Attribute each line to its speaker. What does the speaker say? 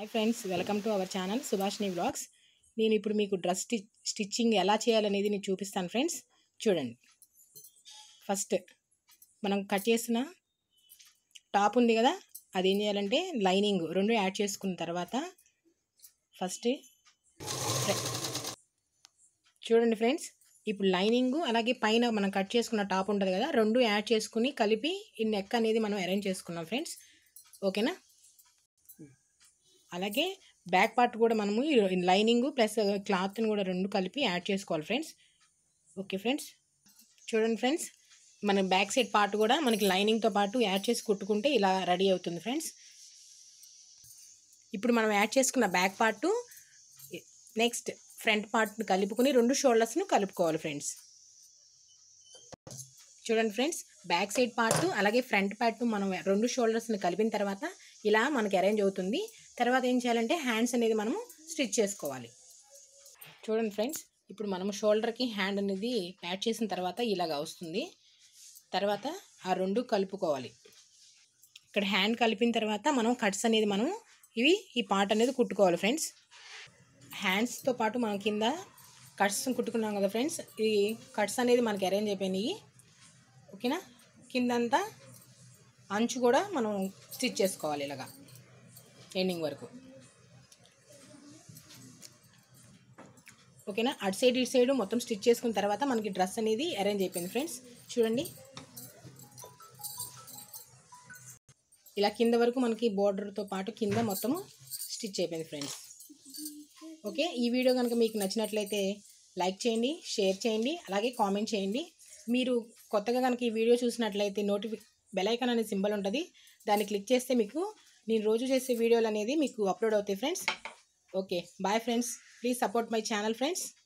Speaker 1: hi friends welcome to our channel సుభాష్ని blogs నేను ఇప్పుడు మీకు డ్రెస్ స్టి స్టిచ్చింగ్ ఎలా చేయాలనేది నేను చూపిస్తాను ఫ్రెండ్స్ చూడండి ఫస్ట్ మనం కట్ చేసిన టాప్ ఉంది కదా అది ఏం చేయాలంటే లైనింగ్ రెండు యాడ్ చేసుకున్న తర్వాత ఫస్ట్ చూడండి ఫ్రెండ్స్ ఇప్పుడు లైనింగ్ అలాగే పైన మనం కట్ చేసుకున్న టాప్ ఉంటుంది కదా రెండు యాడ్ చేసుకుని కలిపి ఈ నెక్ అనేది మనం అరేంజ్ చేసుకున్నాం ఫ్రెండ్స్ ఓకేనా అలాగే బ్యాక్ పార్ట్ కూడా మనము ఈ లైనింగ్ ప్లస్ క్లాత్ని కూడా రెండు కలిపి యాడ్ చేసుకోవాలి ఫ్రెండ్స్ ఓకే ఫ్రెండ్స్ చూడండి ఫ్రెండ్స్ మన బ్యాక్ సైడ్ పార్ట్ కూడా మనకి లైనింగ్తో పాటు యాడ్ చేసి కుట్టుకుంటే ఇలా రెడీ అవుతుంది ఫ్రెండ్స్ ఇప్పుడు మనం యాడ్ చేసుకున్న బ్యాక్ పార్ట్ నెక్స్ట్ ఫ్రంట్ పార్ట్ని కలుపుకొని రెండు షోల్డర్స్ను కలుపుకోవాలి ఫ్రెండ్స్ చూడండి ఫ్రెండ్స్ బ్యాక్ సైడ్ పార్ట్ అలాగే ఫ్రంట్ పార్ట్ మనం రెండు షోల్డర్స్ని కలిపిన తర్వాత ఇలా మనకి అరేంజ్ అవుతుంది తర్వాత ఏం చేయాలంటే హ్యాండ్స్ అనేది మనము స్టిచ్ చేసుకోవాలి చూడండి ఫ్రెండ్స్ ఇప్పుడు మనము షోల్డర్కి హ్యాండ్ అనేది యాడ్ చేసిన తర్వాత ఇలాగా వస్తుంది తర్వాత ఆ రెండు కలుపుకోవాలి ఇక్కడ హ్యాండ్ కలిపిన తర్వాత మనం కట్స్ అనేది మనం ఇవి ఈ పార్ట్ అనేది కుట్టుకోవాలి ఫ్రెండ్స్ హ్యాండ్స్తో పాటు మనం కింద కట్స్ కుట్టుకున్నాం కదా ఫ్రెండ్స్ ఈ కట్స్ అనేది మనకి అరేంజ్ అయిపోయినాయి ఓకేనా కిందంతా అంచు కూడా మనం స్టిచ్ చేసుకోవాలి ఇలాగా ఎండింగ్ వరకు ఓకేనా అటు సైడ్ ఇటు సైడ్ మొత్తం స్టిచ్ చేసుకున్న తర్వాత మనకి డ్రెస్ అనేది అరేంజ్ అయిపోయింది ఫ్రెండ్స్ చూడండి ఇలా కింద వరకు మనకి బోర్డర్తో పాటు కింద మొత్తము స్టిచ్ అయిపోయింది ఫ్రెండ్స్ ఓకే ఈ వీడియో కనుక మీకు నచ్చినట్లయితే లైక్ చేయండి షేర్ చేయండి అలాగే కామెంట్ చేయండి మీరు కొత్తగా కనుక ఈ వీడియో చూసినట్లయితే నోటిఫి బెల్ ఐకాన్ అనే సింబల్ ఉంటుంది దాన్ని క్లిక్ చేస్తే మీకు నేను రోజు చేసే వీడియోలు అనేది మీకు అప్లోడ్ అవుతాయి friends okay bye friends please support my channel friends